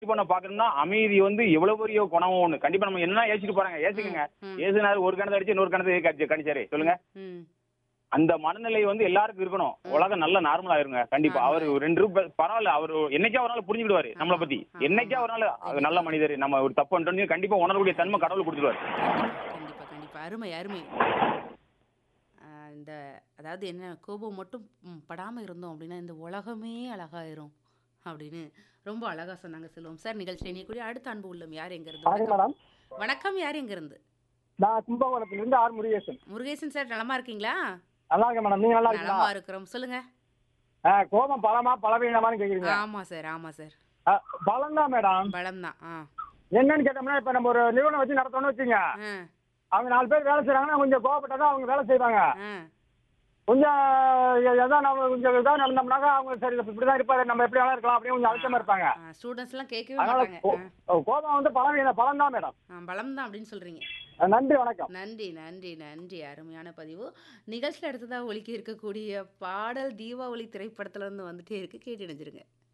பண்ண பாக்கணும்னா அமைதி வந்து எவ்வளவு பெரிய குணம் ஒண்ணு கண்டிப்பா நம்ம என்ன ஏசிட்டு போறாங்க ஏசிக்கங்க ம். ஏசுனாரு ஒரு கணத்தை அடிச்சு இன்னொரு கணத்தை கடிச்சு கணிச்சாரு சொல்லுங்க ம் அந்த மனநிலை வந்து எல்லாருக்கும் இருக்கணும் உலகம் நல்ல நார்மல் ஆயிருங்க கண்டிப்பா ஆமா. அவர் ரெண்டு ரூபாய் பரவாயில்ல அவர் என்னைக்கா ஒரு நாள் புரிஞ்சுக்கிடுவாரு நம்மளை பத்தி ஆமா. என்னைக்கா ஒரு நாள் அவர் நல்ல மனிதர் நம்ம ஒரு தப்பு பண்ணிட்டோம் கண்டிப்பா உணரக்கூடிய தன்மை கடவுள் கொடுத்துருவாரு கண்டிப்பா கண்டிப்பா கண்டிப்பா அருமை அருமை ஆஹ் இந்த அதாவது என்ன கோபம் மட்டும் ம், படாம இருந்தோம் அப்படின்னா இந்த உலகமே அழகாயிரும் அப்படின்னு ரொம்ப அழகா சொன்னாங்க செல்வம் சார் நிகழ்ச்சி இணையக்கூடிய அடுத்த அன்பு உள்ளம் யார் எங்க இருந்து வணக்கம் வணக்கம். மேடம் வணக்கம் யார் எங்க இருந்து நான் கும்பகோணத்திலிருந்து ஆர் முருகேசன் முருகேசன் சார் நலமா இருக்கீங்களா நல்லா இருக்கேன் மேடம் நீங்க நல்லா இருக்கீங்களா நலமா இருக்கிறோம் சொல்லுங்க ஆ, கோபம் பலமா பலவீனமான்னு கேக்குறீங்க ஆமா சார் ஆமா சார் பலம் தான் மேடம் பலம் தான் ஆ என்னன்னு கேட்டோம்னா இப்ப நம்ம ஒரு நிறுவனம் வச்சு நடத்தணும்னு வச்சுங்க ஆ அவங்க நாலு பேர் வேலை செய்றாங்கன்னா கொஞ்சம் கோவப்பட்டா தான் அவங்க வேலை செய்வாங்க ஆ கொஞ்சம் எதாவது நம்ம கொஞ்சம் இதாக நடந்தோம்னாக்கா அவங்க சரி இப்படிதான் இருப்பாரு நம்ம எப்படி வேலை இருக்கலாம் அப்படின்னு கொஞ்சம் அழுத்தமா இருப்பாங்க ஸ்டூடெண்ட்ஸ் எல்லாம் கேட்கவே அதனால மாட்டாங்க கோ- கோபம் வந்து பலவீன பலம் தான் மேடம் ஆ, பலம் தான் அப்படின்னு சொல்றீங்க நன்றி வணக்கம் நன்றி நன்றி நன்றி அருமையான பதிவு நிகழ்ச்சியில் அடுத்ததாக ஒலிக்க இருக்கக்கூடிய பாடல் தீபாவளி திரைப்படத்துல இருந்து வந்துட்டே இருக்கு கேட்டு இணைஞ்சிருங்க